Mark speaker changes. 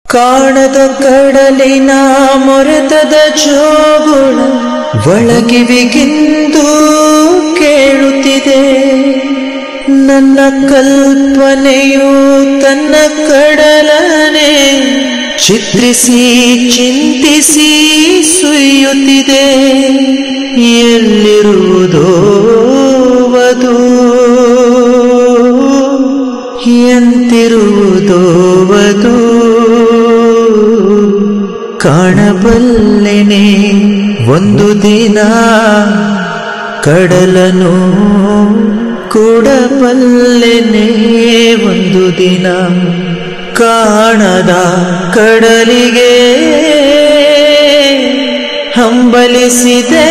Speaker 1: ಕಾಣದ ಕಡಲಿನ ಮೊರೆತದ ಜೋಗುಳ ಒಳಗಿವಿಗಿಂದು ಕೇಳುತ್ತಿದೆ ನನ್ನ ಕಲ್ಪನೆಯು ತನ್ನ ಕಡಲನೆ ಚಿತ್ರಿಸಿ ಚಿಂತಿಸಿ ಸುಯ್ಯುತ್ತಿದೆ ಎಲ್ಲಿರುವುದೋ ವಧು ಎಂತಿರುವುದೋ ವಧು ಕಾಣಬಲ್ಲೆನೆ ಒಂದು ದಿನ ಕಡಲನು ಕೂಡಬಲ್ಲೆನೆ ಒಂದು ದಿನ ಕಾಣದ ಕಡಲಿಗೆ ಹಂಬಲಿಸಿದೆ